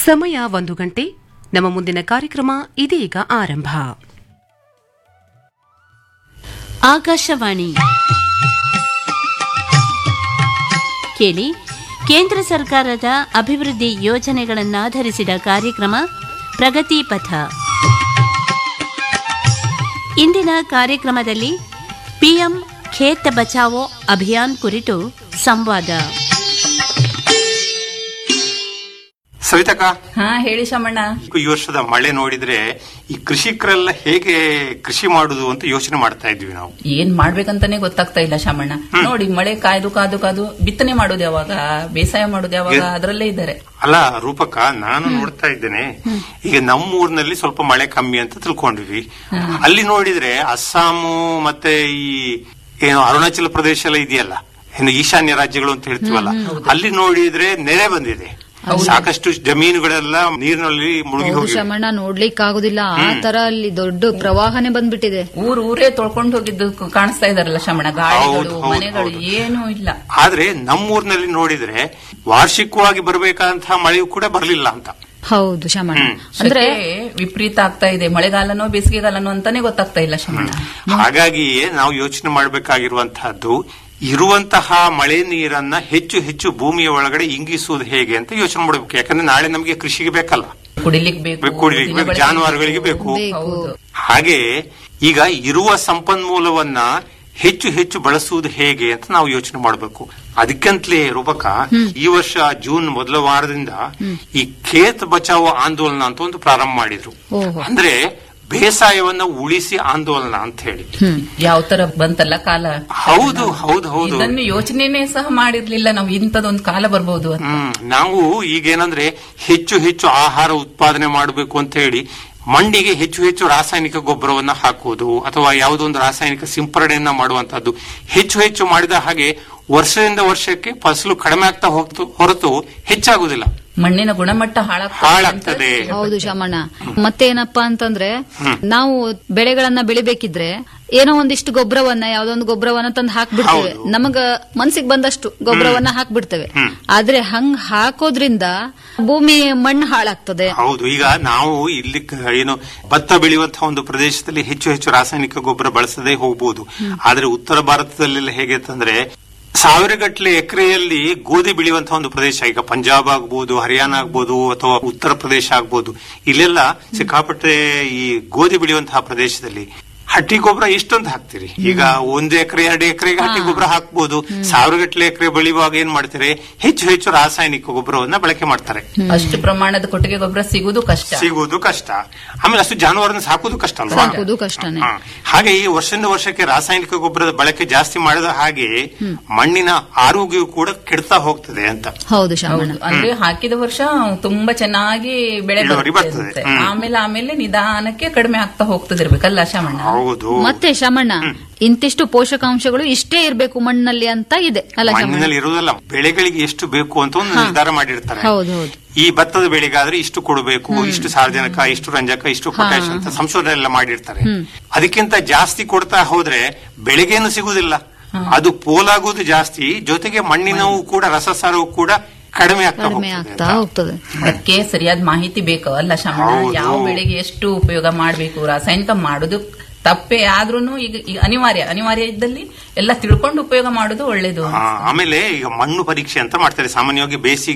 ಸಮಯ ಒಂದು ಗಂಟೆ ನಮ್ಮ ಮುಂದಿನ ಕಾರ್ಯಕ್ರಮ ಇದೀಗ ಆರಂಭ ಆಕಾಶವಾಣಿ ಕೇಳಿ ಕೇಂದ್ರ ಸರ್ಕಾರದ ಅಭಿವೃದ್ಧಿ ಯೋಜನೆಗಳನ್ನಾಧರಿಸಿದ ಕಾರ್ಯಕ್ರಮ ಪ್ರಗತಿ ಪಥ ಇಂದಿನ ಕಾರ್ಯಕ್ರಮದಲ್ಲಿ ಪಿಎಂ ಖೇತ್ ಬಚಾವೋ ಅಭಿಯಾನ್ ಕುರಿತು ಸಂವಾದ ಸವಿತಕ್ಕ ಹಾ ಹೇಳಿ ಶಮಣ್ಣ ಈ ವರ್ಷದ ಮಳೆ ನೋಡಿದ್ರೆ ಈ ಕೃಷಿಕರೆಲ್ಲ ಹೇಗೆ ಕೃಷಿ ಮಾಡುದು ಅಂತ ಯೋಚನೆ ಮಾಡ್ತಾ ಇದ್ವಿ ನಾವು ಏನ್ ಮಾಡ್ಬೇಕಂತಾನೆ ಗೊತ್ತಾಗ್ತಾ ಇಲ್ಲ ಶಾಮಣ್ಣ ನೋಡಿ ಮಳೆ ಕಾಯ್ದು ಕಾದು ಕಾದು ಬಿತ್ತನೆ ಮಾಡೋದು ಯಾವಾಗ ಬೇಸಾಯ ಮಾಡೋದು ಯಾವಾಗ ಅದರಲ್ಲೇ ಇದ್ದಾರೆ ಅಲ್ಲ ರೂಪಕ ನಾನು ನೋಡ್ತಾ ಇದ್ದೇನೆ ಈಗ ನಮ್ಮ ಊರಿನಲ್ಲಿ ಸ್ವಲ್ಪ ಮಳೆ ಕಮ್ಮಿ ಅಂತ ತಿಳ್ಕೊಂಡಿವಿ ಅಲ್ಲಿ ನೋಡಿದ್ರೆ ಅಸ್ಸಾಮು ಮತ್ತೆ ಈ ಏನು ಅರುಣಾಚಲ ಪ್ರದೇಶ ಎಲ್ಲ ಇದೆಯಲ್ಲ ಏನು ಈಶಾನ್ಯ ರಾಜ್ಯಗಳು ಅಂತ ಹೇಳ್ತೀವಲ್ಲ ಅಲ್ಲಿ ನೋಡಿದ್ರೆ ನೆರೆ ಬಂದಿದೆ ಸಾಕಷ್ಟು ಜಮೀನುಗಳೆಲ್ಲ ನೀರಿನಲ್ಲಿ ಮುಳುಗಿ ಹೌದು ಹೋಗಿವೆ ಶಮಣ್ಣ ನೋಡ್ಲಿಕ್ಕೆ ಆಗುದಿಲ್ಲ ಆ ತರ ಅಲ್ಲಿ ದೊಡ್ಡ ಪ್ರವಾಹನೆ ಬಂದ್ಬಿಟ್ಟಿದೆ ಊರ್ ಊರೇ ತೊಳ್ಕೊಂಡು ಹೋಗಿದ್ದು ಕ- ಕಾಣಿಸ್ತಾ ಇದಾರಲ್ಲ ಶಮಣ್ಣ ಹೌದು, ಗಾಳಿಗಳು ಹೌದು, ಮನೆಗಳು ಹೌದು. ಏನೂ ಇಲ್ಲ ಆದ್ರೆ ನಮ್ಮೂರಿನಲ್ಲಿ ನೋಡಿದ್ರೆ ವಾರ್ಷಿಕವಾಗಿ ಬರಬೇಕಾದಂತಹ ಮಳೆಯೂ ಕೂಡ ಬರಲಿಲ್ಲ ಅಂತ ಹೌದು ಶಮಣ್ಣ ಹ್ಮ್. ಅಂದ್ರೆ ಶಕೆ ವಿಪರೀತ ಆಗ್ತಾ ಇದೆ ಮಳೆಗಾಲನೋ ಬೇಸಿಗೆಗಾಲನೋ ಅಂತಾನೆ ಗೊತ್ತಾಗ್ತಾ ಇಲ್ಲ ಶಮಣ್ಣ ಹಾಗಾಗಿಯೇ ನಾವು ಯೋಚನೆ ಮಾಡಬೇಕಾಗಿರುವಂತಹದ್ದು ಇರುವಂತಹ ಮಳೆ ನೀರನ್ನ ಹೆಚ್ಚು ಹೆಚ್ಚು ಭೂಮಿಯ ಒಳಗಡೆ ಇಂಗಿಸುವುದು ಹೇಗೆ ಅಂತ ಯೋಚನೆ ಮಾಡಬೇಕು ಯಾಕಂದ್ರೆ ನಾಳೆ ನಮಗೆ ಕೃಷಿಗೆ ಬೇಕಲ್ಲ ಕುಡಿಲಿಕ್ ಬೇಕು ಕುಡಿಲಿಕ್ಕೆ ಬೇಕು ದಿನಬಳಕೆಗೆ ಜಾನುವಾರುಗಳಿಗೆ ಬೇಕು ಬೇಕು ಹೌದು ಹಾಗೆ ಈಗ ಇರುವ ಸಂಪನ್ಮೂಲವನ್ನ ಹೆಚ್ಚು ಹೆಚ್ಚು ಬಳಸುವುದು ಹೇಗೆ ಅಂತ ನಾವು ಯೋಚನೆ ಮಾಡಬೇಕು ಅದಕ್ಕಂತಲೇ ರೂಪಕ ಈ ವರ್ಷ ಜೂನ್ ಮೊದಲ ವಾರದಿಂದ ಈ ಖೇತ್ ಬಚಾವೋ ಆಂದೋಲನ ಅಂತ ಒಂದು ಪ್ರಾರಂಭ ಮಾಡಿದ್ರು ಓಹೋ. ಅಂದ್ರೆ ಬೇಸಾಯವನ್ನ ಉಳಿಸಿ ಆಂದೋಲನ ಅಂತ ಹೇಳಿ ಯಾವ ತರ ಬಂತಲ್ಲ ಕಾಲ ಹೌದು ಹೌದು ಹೌದು ಇದನ್ನು ಯೋಚನೆನೇ ಸಹ ಮಾಡಿರ್ಲಿಲ್ಲ ನಾವು ಇಂಥದೊಂದು ಕಾಲ ಬರ್ಬೋದು ಅಂತ ಹ್ಮ್ ನಾವು ಈಗೇನಂದ್ರೆ ಹೆಚ್ಚು ಹೆಚ್ಚು ಆಹಾರ ಉತ್ಪಾದನೆ ಮಾಡಬೇಕು ಅಂತ ಹೇಳಿ ಮಣ್ಣಿಗೆ ಹೆಚ್ಚು ಹೆಚ್ಚು ರಾಸಾಯನಿಕ ಗೊಬ್ಬರವನ್ನ ಹಾಕುವುದು ಅಥವಾ ಯಾವುದೋ ಒಂದು ರಾಸಾಯನಿಕ ಸಿಂಪರಣೆಯನ್ನ ಮಾಡುವಂತಹದ್ದು ಹೆಚ್ಚು ಹೆಚ್ಚು ಮಾಡಿದ ಹಾಗೆ ವರ್ಷದಿಂದ ವರ್ಷಕ್ಕೆ ಫಸಲು ಕಡಿಮೆ ಆಗ್ತಾ ಹೋಗ್ತು ಹೊರತು ಹೆಚ್ಚಾಗುದಿಲ್ಲ ಮಣ್ಣಿನ ಗುಣಮಟ್ಟ ಹಾಳಾಗ್ತದೆ ಅಂತ ಹಾಳಾಗ್ತದೆ. ಹೌದು ಶಮಣ್ಣ ಮತ್ತೇನಪ್ಪಾ ಅಂತಂದ್ರೆ ನಾವು ಬೆಳೆಗಳನ್ನ ಬೆಳಿಬೇಕಿದ್ರೆ ಏನೋ ಒಂದಿಷ್ಟು ಗೊಬ್ಬರವನ್ನ ಯಾವ್ದೊಂದು ಗೊಬ್ಬರವನ್ನ ತಂದು ಹಾಕ್ಬಿಡ್ತೇವೆ ಹೌದು. ನಮಗ ಮನ್ಸಿಗೆ ಬಂದಷ್ಟು ಗೊಬ್ಬರವನ್ನ ಹಾಕ್ಬಿಡ್ತೇವೆ ಆದ್ರೆ ಹಂಗ್ ಹಾಕೋದ್ರಿಂದ ಭೂಮಿ ಮಣ್ಣು ಹಾಳಾಗ್ತದೆ ಹೌದು ಈಗ ನಾವು ಇಲ್ಲಿ ಕ- ಏನು ಭತ್ತ ಬೆಳೆಯುವಂತಹ ಒಂದು ಪ್ರದೇಶದಲ್ಲಿ ಹೆಚ್ಚು ಹೆಚ್ಚು ರಾಸಾಯನಿಕ ಗೊಬ್ಬರ ಬಳಸದೇ ಹೋಗಬಹುದು ಆದ್ರೆ ಉತ್ತರ ಭಾರತದಲ್ಲೆಲ್ಲ ಹೇಗೆ ಅಂತಂದ್ರೆ ಸಾವಿರಗಟ್ಟಲೆ ಎಕರೆಯಲ್ಲಿ ಗೋಧಿ ಬೆಳೆಯುವಂತಹ ಒಂದು ಪ್ರದೇಶ ಈಗ ಪಂಜಾಬ್ ಆಗ್ಬೋದು ಹರಿಯಾಣ ಆಗ್ಬೋದು ಅಥವಾ ಉತ್ತರ ಪ್ರದೇಶ ಆಗ್ಬೋದು ಇಲ್ಲೆಲ್ಲ ಸಿಕ್ಕಾಪಟ್ಟೆ ಈ ಗೋಧಿ ಬೆಳೆಯುವಂತಹ ಪ್ರದೇಶದಲ್ಲಿ ಹಟ್ಟಿ ಗೊಬ್ಬರ ಎಷ್ಟೊಂದು ಹಾಕ್ತೀರಿ ಈಗ ಒಂದು ಎಕರೆ ಎರಡು ಎಕರೆಗೆ ಹಟ್ಟಿ ಗೊಬ್ಬರ ಹಾಕ್ಬೋದು ಸಾವಿರಗಟ್ಟಲೆ ಎಕರೆ ಬೆಳೆಯುವಾಗ ಏನ್ ಮಾಡ್ತಾರೆ ಹೆಚ್ಚು ಹೆಚ್ಚು ರಾಸಾಯನಿಕ ಗೊಬ್ಬರವನ್ನ ಬಳಕೆ ಮಾಡ್ತಾರೆ ಅಷ್ಟು ಪ್ರಮಾಣದ ಕೊಟ್ಟಿಗೆ ಗೊಬ್ಬರ ಸಿಗುವುದು ಕಷ್ಟ ಸಿಗುವುದು ಕಷ್ಟ ಆಮೇಲೆ ಅಷ್ಟು ಜಾನುವಾರನ್ನ ಸಾಕುವುದು ಕಷ್ಟ ಅಲ್ವಾ ಸಾಕುವುದು ಕಷ್ಟನೇ. ಹಾ. ಹಾಗೆ ಈ ವರ್ಷದಿಂದ ವರ್ಷಕ್ಕೆ ರಾಸಾಯನಿಕ ಗೊಬ್ಬರದ ಬಳಕೆ ಜಾಸ್ತಿ ಮಾಡಿದ ಹಾಗೆ ಮಣ್ಣಿನ ಆರೋಗ್ಯವು ಕೂಡ ಕೆಡ್ತಾ ಹೋಗ್ತದೆ ಅಂತ ಹೌದು ಶಮಣ್ಣ ಹೌದು ಅಂದ್ರೆ ಹಾಕಿದ ವರ್ಷ ತುಂಬಾ ಚೆನ್ನಾಗಿ ಬೆಳೆ ಇಳುವರಿ ಬರುತ್ತೆ ಬರ್ತದೆ. ಅಂತೆ. ಹ್ಮ್. ಆಮೇಲೆ ಆಮೇಲೆ ನಿಧಾನಕ್ಕೆ ಕಡಿಮೆ ಆಗ್ತಾ ಹೋಗ್ತದಿರ್ಬೇಕಲ್ಲ ಶಮಣ್ಣ ಹೌದು ಮತ್ತೆ ಶಮಣ್ಣ ಇಂತಿಷ್ಟು ಪೋಷಕಾಂಶಗಳು ಇಷ್ಟೇ ಇರ್ಬೇಕು ಮಣ್ಣಲ್ಲಿ ಅಂತ ಇದೆ ಅಲ್ಲ ಶಮಣ್ಣ ಮಣ್ಣಿನಲ್ಲಿ ಇರುವುದಲ್ಲ ಬೆಳೆಗಳಿಗೆ ಎಷ್ಟು ಬೇಕು ಅಂತ ಒಂದು ನಿರ್ಧಾರ ಮಾಡಿರ್ತಾರೆ ಹೌದು ಹೌದು ಈ ಭತ್ತದ ಬೆಳೆಗಾದ್ರೆ ಇಷ್ಟು ಕೊಡಬೇಕು ಇಷ್ಟು ಸಾರ್ವಜನಿಕ ಇಷ್ಟು ರಂಜಕ ಇಷ್ಟು ಪೊಟ್ಯಾಶ್ ಅಂತ ಸಂಶೋಧನೆ ಎಲ್ಲ ಮಾಡಿರ್ತಾರೆ ಅದಕ್ಕಿಂತ ಜಾಸ್ತಿ ಕೊಡ್ತಾ ಹೋದ್ರೆ ಬೆಳೆಗೇನು ಸಿಗುದಿಲ್ಲ ಅದು ಪೋಲಾಗುವುದು ಜಾಸ್ತಿ ಜೊತೆಗೆ ಮಣ್ಣಿನವು ಕೂಡ ರಸಸಾರವು ಕೂಡ ಕಡಿಮೆ ಆಗ್ತಾ ಕಡಿಮೆ ಹೋಗ್ತದೆ ಆಗ್ತಾ ಅಂತ. ಹೋಗ್ತದೆ ಅದಕ್ಕೆ ಸರಿಯಾದ ಮಾಹಿತಿ ಬೇಕು ಅಲ್ಲ ಶಮಣ ಹೌದು. ಯಾವ ಬೆಳೆಗೆ ಎಷ್ಟು ಉಪಯೋಗ ಮಾಡಬೇಕು ರಾಸಾಯನಿಕ ಮಾಡುದು ತಪ್ಪೇ ಆದ್ರೂನು ಈಗ ಈಗ ಅನಿವಾರ್ಯ ಅನಿವಾರ್ಯ ಇದ್ದಲ್ಲಿ ಎಲ್ಲ ತಿಳ್ಕೊಂಡು ಉಪಯೋಗ ಮಾಡುದು ಒಳ್ಳೇದು ಆ, ಆಮೇಲೆ ಈಗ ಮಣ್ಣು ಪರೀಕ್ಷೆ ಅಂತ ಮಾಡ್ತಾರೆ ಸಾಮಾನ್ಯವಾಗಿ ಬೇಸಿಗೆ